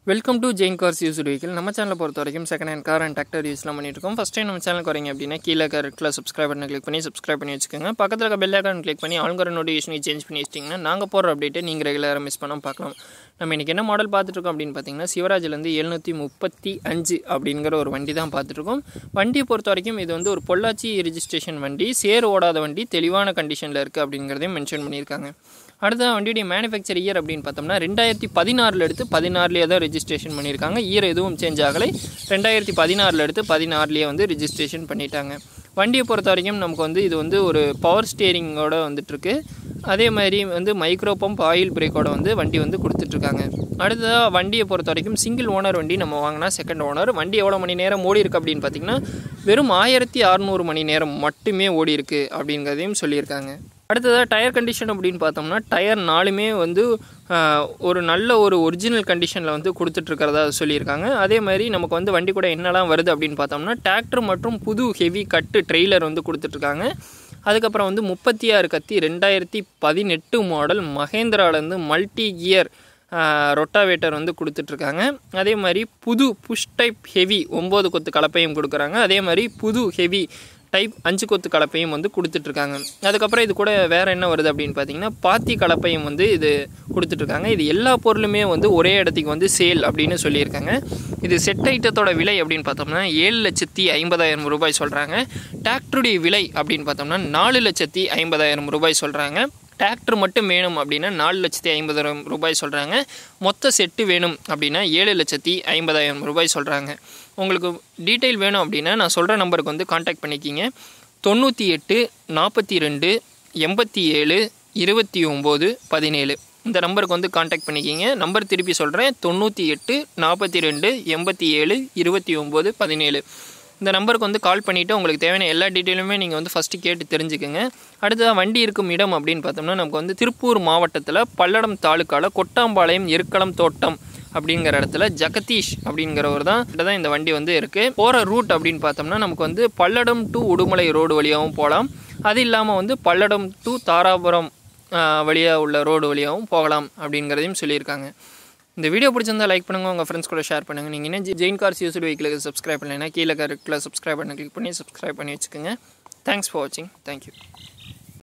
welcome to Jain cars use vehicle நம்ம சேனலை பொறுத்த வரைக்கும் second hand car and tractor யூஸ்லாம் பண்ணிட்டு இருக்கோம் ஃபஸ்ட் டைம் நம்ம சேனலுக்கு வரீங்க அப்படின்னா கீழே கரெக்டில் சப்ஸ்கிரைப் பண்ணி கிளிக் பண்ணி சப்ஸ்கிரைப் பண்ணி வச்சுக்கோங்க பக்கத்தில் இருக்க பெல் ஐக்கான் கிளிக் பண்ணி ஆளுங்கிற நோட்டிஃபிகேஷனை சேஞ்ச் பண்ணி வச்சிட்டிங்கன்னா நாங்கள் போகிற அப்டேட்டை நீங்கள் ரெகுலராக மிஸ் பண்ணாம பார்க்கலாம் நம்ம இன்றைக்கி என்ன மாடல் பார்த்துட்ருக்கோம் அப்படின்னு பார்த்தீங்கன்னா சிவராஜ்லேருந்து எழுநூற்றி முப்பத்தி அஞ்சு அப்படிங்கிற ஒரு வண்டி தான் பார்த்துட்ருக்கோம் வண்டியை பொறுத்த வரைக்கும் இது வந்து ஒரு பொள்ளாச்சி ரிஜிஸ்ட்ரேஷன் வண்டி சேர் ஓடாத வண்டி தெளிவான கண்டிஷனில் இருக்குது அப்படிங்கிறதையும் மென்ஷன் பண்ணியிருக்காங்க அடுத்த வண்டியுடைய மேனுஃபேக்சர் இயர் அப்படின்னு பார்த்தோம்னா ரெண்டாயிரத்தி பதினாறில் எடுத்து பதினாறுலேயே தான் ரெஜிஸ்ட்ரேஷன் பண்ணியிருக்காங்க இயர் எதுவும் சேஞ்ச் ஆகலை ரெண்டாயிரத்தி பதினாறில் எடுத்து பதினாறுலேயே வந்து ரெஜிஸ்ட்ரேஷன் பண்ணிட்டாங்க வண்டியை பொறுத்த வரைக்கும் நமக்கு வந்து இது வந்து ஒரு பவர் ஸ்டேரிங்கோட வந்துட்டுருக்கு அதே மாதிரி வந்து மைக்ரோ பம்ப் ஆயில் பிரேக்கோட வந்து வண்டி வந்து கொடுத்துட்ருக்காங்க அடுத்ததாக வண்டியை பொறுத்த வரைக்கும் சிங்கிள் ஓனர் வண்டி நம்ம வாங்கினா செகண்ட் ஓனர் வண்டி எவ்வளோ மணி நேரம் ஓடி இருக்கு அப்படின்னு பார்த்தீங்கன்னா வெறும் ஆயிரத்தி அறநூறு மணி நேரம் மட்டுமே ஓடி இருக்கு அப்படிங்கிறதையும் சொல்லியிருக்காங்க அடுத்ததாக டயர் கண்டிஷன் அப்படின்னு பார்த்தோம்னா டயர் நாலுமே வந்து ஆஹ், ஒரு நல்ல ஒரு ஒரிஜினல் கண்டிஷனில் வந்து கொடுத்துட்ருக்கிறதா சொல்லியிருக்காங்க அதே மாதிரி நமக்கு வந்து வண்டி கூட என்னெல்லாம் வருது அப்படின்னு பார்த்தோம்னா டிராக்டர் மற்றும் புது ஹெவி கட்டு ட்ரெய்லர் வந்து கொடுத்துட்ருக்காங்க அதுக்கப்புறம் வந்து முப்பத்தி ஆறு கத்தி ரெண்டாயிரத்தி பதினெட்டு மாடல் மகேந்திராலேருந்து மல்டி கியர் ரொட்டாவேட்டர் வந்து கொடுத்துட்ருக்காங்க அதே மாதிரி புது புஷ் டைப் ஹெவி ஒம்பது கொத்து கலப்பையும் கொடுக்குறாங்க அதே மாதிரி புது ஹெவி டைப் அஞ்சு கொத்து கலப்பையும் வந்து கொடுத்துட்ருக்காங்க அதுக்கப்புறம் இது கூட வேறு என்ன வருது அப்படின்னு பார்த்தீங்கன்னா பாத்தி கலப்பையும் வந்து இது கொடுத்துட்ருக்காங்க இது எல்லா பொருளுமே வந்து ஒரே இடத்துக்கு வந்து சேல் அப்படின்னு சொல்லியிருக்காங்க இது செட் ஐட்டத்தோட விலை அப்படின்னு பார்த்தோம்னா ஏழு லட்சத்தி ஐம்பதாயிரம் ரூபாய் சொல்கிறாங்க டிராக்டருடைய விலை அப்படின்னு பார்த்தோம்னா நாலு லட்சத்தி ஐம்பதாயிரம் ரூபாய் சொல்கிறாங்க டிராக்டர் மட்டும் வேணும் அப்படின்னா நாலு லட்சத்தி ஐம்பதாயிரம் ரூபாய் சொல்கிறாங்க மொத்த செட்டு வேணும் அப்படின்னா ஏழு லட்சத்தி ஐம்பதாயிரம் ரூபாய் சொல்கிறாங்க உங்களுக்கு டீட்டெயில் வேணும் அப்படின்னா நான் சொல்கிற நம்பருக்கு வந்து காண்டாக்ட் பண்ணிக்கிங்க தொண்ணூற்றி எட்டு நாற்பத்தி ரெண்டு எண்பத்தி ஏழு இருபத்தி ஒம்பது பதினேழு இந்த நம்பருக்கு வந்து காண்டாக்ட் பண்ணிக்கிங்க நம்பர் திருப்பி சொல்கிறேன் தொண்ணூற்றி எட்டு நாற்பத்தி ரெண்டு எண்பத்தி ஏழு இருபத்தி ஒம்பது பதினேழு இந்த நம்பருக்கு வந்து கால் பண்ணிவிட்டு உங்களுக்கு தேவையான எல்லா டீட்டெயிலுமே நீங்கள் வந்து ஃபஸ்ட்டு கேட்டு தெரிஞ்சுக்கோங்க அடுத்ததாக வண்டி இருக்கும் இடம் அப்படின்னு பார்த்தோம்னா நமக்கு வந்து திருப்பூர் மாவட்டத்தில் பல்லடம் தாலுக்காவில் கொட்டாம்பாளையம் எருக்களம் தோட்டம் அப்படிங்கிற இடத்துல ஜெகதீஷ் அப்படிங்கிறவர் தான் கிட்ட தான் இந்த வண்டி வந்து இருக்குது போகிற ரூட் அப்படின்னு பார்த்தோம்னா நமக்கு வந்து பல்லடம் டு உடுமலை ரோடு வழியாகவும் போகலாம் அது இல்லாமல் வந்து பல்லடம் டு தாராபுரம் வழியாக உள்ள ரோடு வழியாகவும் போகலாம் அப்படிங்கிறதையும் சொல்லியிருக்காங்க இந்த வீடியோ பிடிச்சிருந்தா லைக் பண்ணுங்கள் உங்கள் ஃப்ரெண்ட்ஸ் கூட ஷேர் பண்ணுங்கள் நீங்கள் இன்னும் ஜெயின் கார்ஸ் யூஸ்டு வெஹிக்கிளுக்கு சப்ஸ்கிரைப் பண்ணலைன்னா கீழே கரெக்டில் சப்ஸ்கிரைப் பண்ண கிளிக் பண்ணி சப்ஸ்கிரைப் பண்ணி வச்சுக்கோங்க தேங்க்ஸ் ஃபார் வாட்சிங் தேங்க்யூ